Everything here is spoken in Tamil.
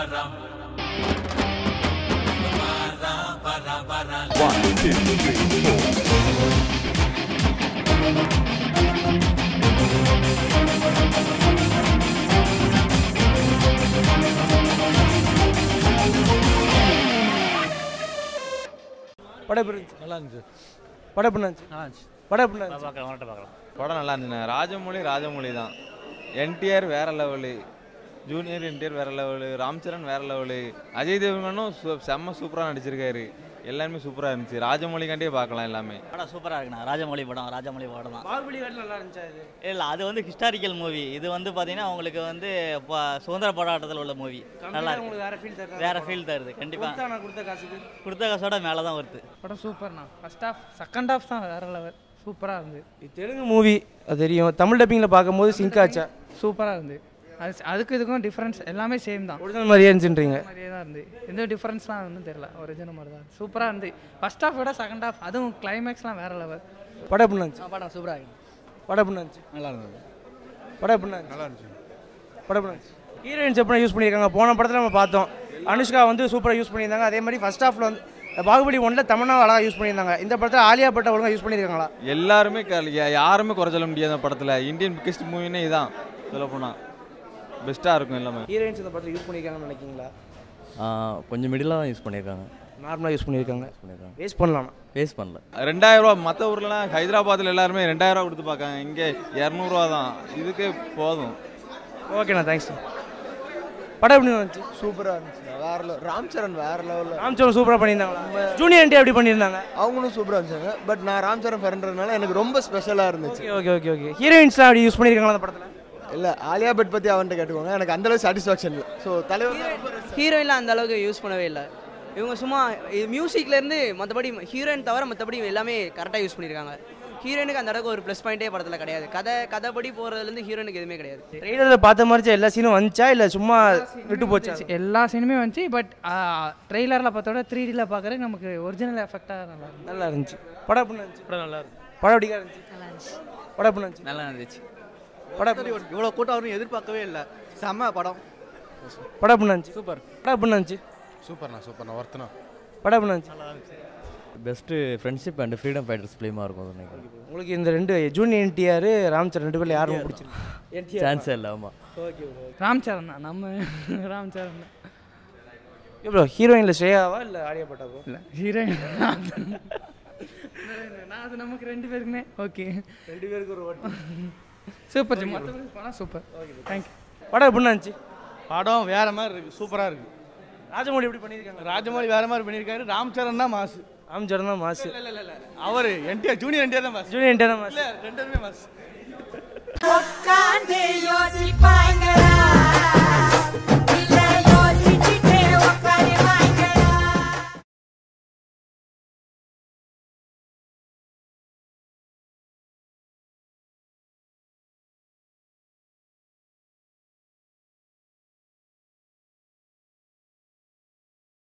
One, two, three, four. படம் எப்படி இருந்துச்சு நல்லா இருந்துச்சு படம் எப்படி இருந்துச்சு நல்லா இருந்துச்சு படம் எப்படி இருந்துச்சு பார்க்கலாம் அவன்கிட்ட பார்க்கலாம் படம் நல்லா இருந்துச்சுண்ணே ராஜமௌழி ராஜமௌழி தான் என்டிஆர் வேற லெவலு ஜூனியர் என்டிஆர் வேற லெவலு ராம்சரண் வேற லெவலு அஜய் தேவகனும் சு- செம்ம சூப்பராக நடிச்சிருக்காரு எல்லாருமே சூப்பராக இருந்துச்சு ராஜமௌழிக்காண்டியே பார்க்கலாம் எல்லாமே படம் சூப்பராக இருக்குண்ணா ராஜமௌழி படம் ராஜமௌழி படம் தான் பாகுபலி காட்டு நல்லா இருந்துச்சா இது இல்லை அது வந்து ஹிஸ்டாரிக்கல் மூவி இது வந்து பார்த்தீங்கன்னா உங்களுக்கு வந்து இப்போ சுதந்திர போராட்டத்தில் உள்ள மூவி நல்லா கம்ப்ளீட்டாக உங்களுக்கு இருக்கு வேற ஃபீல் தருது வேற ஃபீல் தருது கண்டிப்பாக கொடுத்தா நான் கொடுத்த காசுக்கு கொடுத்த காசோட மேலே தான் வருது படம் சூப்பர்ண்ணா ஃபர்ஸ்ட் ஹாஃப் செகண்ட் ஹாஃப் தான் வேற லெவல் சூப்பராக இருந்து இது தெலுங்கு மூவி அது தெரியும் தமிழ் டப்பிங்கில் பார்க்கும்போது சிங்க் ஆச்சா சூப்பராக இருந்து அது அதுக்கு இதுக்கும் டிஃப்ரென்ஸ் எல்லாமே சேம் தான் ஒரிஜினல் மாதிரியே இருந்துச்சுன்றீங்க மாதிரியே தான் இருந்து எந்த டிஃப்ரென்ஸ்லாம் ஒன்றும் தெரியல ஒரிஜினல் மாதிரி தான் சூப்பராக இருந்து ஃபர்ஸ்ட் ஹாஃப் விட செகண்ட் ஹாஃப் அதுவும் கிளைமேக்ஸ்லாம் வேற லெவல் படம் எப்படி இருந்துச்சு படம் சூப்பராக இருக்கு படம் எப்படி இருந்துச்சு நல்லா இருந்தது படம் எப்படி இருந்துச்சு நல்லா இருந்துச்சு படம் எப்படி இருந்துச்சு ஹீரோயின்ஸ் எப்படி யூஸ் பண்ணியிருக்காங்க போன படத்தில் நம்ம பார்த்தோம் அனுஷ்கா வந்து சூப்பராக யூஸ் பண்ணியிருந்தாங்க அதே மாதிரி ஃபர்ஸ்ட் ஹாஃபில் வந்து பாகுபலி ஒன்றில் தமிழ்னா அழகாக யூஸ் பண்ணியிருந்தாங்க இந்த படத்தில் ஆலியா பட்ட ஒழுங்காக யூஸ் பண்ணியிருக்காங்களா எல்லாருமே க- யா- யாருமே குறை சொல்ல முடியாது அந்த படத்தில் இந்தியன் பிக்கஸ்ட் மூவினே இதான் சொல்லப்போனால் பெஸ்ட்டாக இருக்கும் எல்லாமே ஹீரோயின்ஸ் இந்த படத்தில் யூஸ் பண்ணியிருக்காங்கன்னு நினைக்கிங்களா கொஞ்சம் மிடிலாக தான் யூஸ் பண்ணியிருக்காங்க நார்மலாக யூஸ் பண்ணியிருக்காங்க பண்ணியிருக்காங்க வேஸ்ட் பண்ணலாம் வேஸ்ட் பண்ணல ரெண்டாயிரம் ரூபா மற்ற ஊர்லலாம் ஹைதராபாத்தில் எல்லாருமே ரெண்டாயிரம் ரூபா கொடுத்து பார்க்காங்க இங்கே இரநூறுவா தான் இதுக்கே போதும் ஓகேண்ணா தேங்க்ஸ் படம் எப்படி இருந்துச்சு சூப்பராக இருந்துச்சு வேற லெவல் ராம் சரண் வேற லெவலில் ராம்சரண் சூப்பராக பண்ணியிருந்தாங்க ஜூனியர் என்டி எப்படி பண்ணியிருந்தாங்க அவங்களும் சூப்பராக இருந்துச்சாங்க பட் நான் ராம் சரண் ஃபேன்றதுனால எனக்கு ரொம்ப ஸ்பெஷலாக இருந்துச்சு ஓகே ஓகே ஓகே ஓகே ஹீரோயின்ஸ்லாம் அப்படி யூஸ் பண்ணியிருக்காங்களா அந்த படத்தில் இல்லை ஆலியா பட் பற்றி அவன்கிட்ட கேட்டுக்கோங்க எனக்கு அந்தளவு சாட்டிஸ்ஃபேக்ஷன் இல்லை ஸோ தலைவர் ஹீரோயின்லாம் அந்த அளவுக்கு யூஸ் பண்ணவே இல்லை இவங்க சும்மா மியூசிக்லேருந்து மற்றபடி ஹீரோயின் தவிர மற்றபடி எல்லாமே கரெக்டாக யூஸ் பண்ணியிருக்காங்க ஹீரோயினுக்கு அந்த அளவுக்கு ஒரு ப்ளஸ் பாயிண்டே படத்தில் கிடையாது கதை கதைப்படி போகிறதுலேருந்து ஹீரோயினுக்கு எதுவுமே கிடையாது ட்ரெய்லரில் பார்த்த மாதிரி எல்லா சீனும் வந்துச்சா இல்லை சும்மா விட்டு போச்சா எல்லா சீனுமே வந்துச்சு பட் ட்ரெய்லரில் பார்த்தோட த்ரீ டியில் பார்க்குறது நமக்கு ஒரிஜினல் எஃபெக்டாக நல்லா இருக்கு நல்லா இருந்துச்சு படம் எப்படி இருந்துச்சு படம் நல்லா இருக்கு படம் எப்படி இருந்துச்சு படம் எப்படி இருந்துச்சு நல்லா இருந்துச்சு படம் எப்படி இருந்துச்சு? இவ்வளோ கூட்டம் வரும் எதிர்பார்க்கவே இல்லை செம்ம படம் படம் எப்படி இருந்துச்சு சூப்பர் படம் எப்படி இருந்துச்சு சூப்பர்ண்ணா சூப்பர்ண்ணா ஒர்த்துண்ணா படம் எப்படி இருந்துச்சு best friendship and freedom fighters ஃபிலிமாக இருக்கும் நினைக்கிறேன் உங்களுக்கு இந்த ரெண்டு ஜூனியர் என்டிஆர் ராம்சரண் ரெண்டு பேர்ல யாரும் பிடிச்சிருக்கு என்டிஆர் சான்ஸே இல்லை ஆமாம் ஓகே ஓகே ராம் சரண் தான் நம்ம ராம் சரண் தான் ப்ரோ ஹீரோயினில் ஸ்ரேயாவா இல்லை ஆலியா பட்டாவா இல்லை ஹீரோயின் நான் அது நமக்கு ரெண்டு பேருக்குமே ஓகே ரெண்டு பேருக்கு ஒரு வாட்டி சூப்பர் ஜி மற்றபடி படம் சூப்பர் தேங்க்யூ படம் எப்படி இருந்துச்சு படம் வேற மாதிரி இருக்கு சூப்பராக இருக்கு ராஜமௌழி எப்படி பண்ணியிருக்காங்க ராஜமௌழி வேற மாதிரி பண்ணியிருக்காரு ராம்சரண் தான் மாசு ராம்சரண் தான் மாசு இல்லை இல்லை இல்லை அவர் என்டிஆர் ஜூனியர் என்டிஆர் தான் மாசு ஜூனியர் என்டிஆர் தான் மாசு இல்லை ரெண்டு பேருமே மாசு உட்காந்து யோசிப்பாங்கடா